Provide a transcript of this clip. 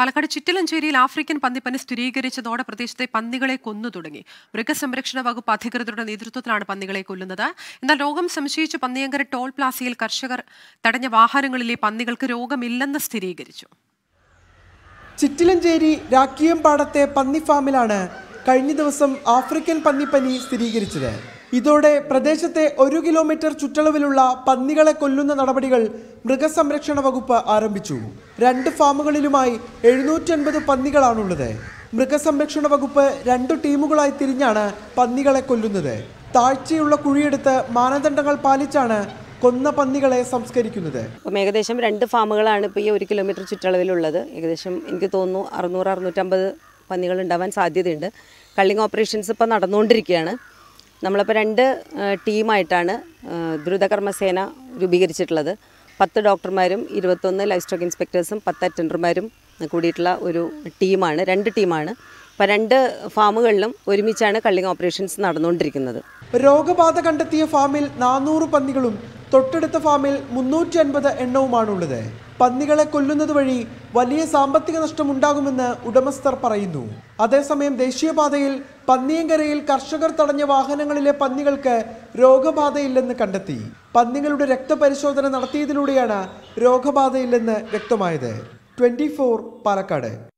Palakkad ചിറ്റലഞ്ചേരിയിൽ African പന്നിപ്പനി സ്ഥിരീകരിച്ചതോടെ പ്രദേശത്തെ പന്നികളെ കൊന്നു തുടങ്ങി മൃഗസംരക്ഷണ വകുപ്പ് അധികൃതരുടെ നേതൃത്വത്തിലാണ് പന്നികളെ കൊല്ലുന്നത് എന്നാൽ രോഗം സംശയിച്ച് പന്നിയങ്കര ടോൾ പ്ലാസയിൽ കർഷകർ തടഞ്ഞ വാഹനങ്ങളിലെ പന്നികൾക്ക് രോഗമില്ലെന്ന് സ്ഥിരീകരിച്ചു ചിറ്റിലഞ്ചേരി രാക്കിയമ്പാടത്തെ പന്നി ഫാമിലാണ് കഴിഞ്ഞ ദിവസം ആഫ്രിക്കൻ പന്നിപ്പനി സ്ഥിരീകരിച്ചത് ഇതോടെ പ്രദേശത്തെ ഒരു കിലോമീറ്റർ ചുറ്റളവിലുള്ള പന്നികളെ കൊല്ലുന്ന നടപടികൾ മൃഗസംരക്ഷണ വകുപ്പ് ആരംഭിച്ചു രണ്ട് ഫാമുകളിലുമായി എഴുന്നൂറ്റൻപത് പന്നികളാണുള്ളത് മൃഗസംരക്ഷണ വകുപ്പ് രണ്ടു ടീമുകളായി തിരിഞ്ഞാണ് പന്നികളെ കൊല്ലുന്നത് താഴ്ചയുള്ള കുഴിയെടുത്ത് മാനദണ്ഡങ്ങൾ പാലിച്ചാണ് കൊന്ന പന്നികളെ സംസ്കരിക്കുന്നത് അപ്പം ഏകദേശം രണ്ട് ഫാമുകളാണ് ഇപ്പോൾ ഈ ഒരു കിലോമീറ്റർ ചുറ്റളവിലുള്ളത് ഏകദേശം എനിക്ക് തോന്നുന്നു അറുന്നൂറ് അറുന്നൂറ്റമ്പത് പന്നികൾ ഉണ്ടാവാൻ സാധ്യതയുണ്ട് കള്ളിങ് ഓപ്പറേഷൻസ് ഇപ്പോൾ നടന്നുകൊണ്ടിരിക്കുകയാണ് നമ്മളിപ്പോൾ രണ്ട് ആ, ടീമായിട്ടാണ് ആ, ദ്രുതകർമ്മസേന രൂപീകരിച്ചിട്ടുള്ളത് പത്ത് ഡോക്ടർമാരും ഇരുപത്തൊന്ന് ലൈഫ് സ്റ്റോക്ക് ഇൻസ്പെക്ടേഴ്സും പത്ത് അറ്റൻഡർമാരും കൂടിയിട്ടുള്ള ഒരു ടീമാണ് രണ്ട് ടീമാണ് അപ്പോൾ രണ്ട് ഫാമുകളിലും ഒരുമിച്ചാണ് കള്ളിങ് ഓപ്പറേഷൻസ് നടന്നുകൊണ്ടിരിക്കുന്നത് രോഗബാധ കണ്ടെത്തിയ ഫാമിൽ നാനൂറ് പന്നികളും തൊട്ടടുത്ത ഫാമിൽ മുന്നൂറ്റി അൻപത് എണ്ണവുമാണുള്ളത് പന്നികളെ കൊല്ലുന്നത് വഴി വലിയ സാമ്പത്തിക നഷ്ടം ഉണ്ടാകുമെന്ന് ഉടമസ്ഥർ പറയുന്നു അതേസമയം ദേശീയപാതയിൽ പന്നിയങ്കരയിൽ കർഷകർ തടഞ്ഞ വാഹനങ്ങളിലെ പന്നികൾക്ക് രോഗബാധയില്ലെന്ന് കണ്ടെത്തി പന്നികളുടെ രക്തപരിശോധന നടത്തിയതിലൂടെയാണ് രോഗബാധയില്ലെന്ന് വ്യക്തമായത് ട്വന്റി പാലക്കാട്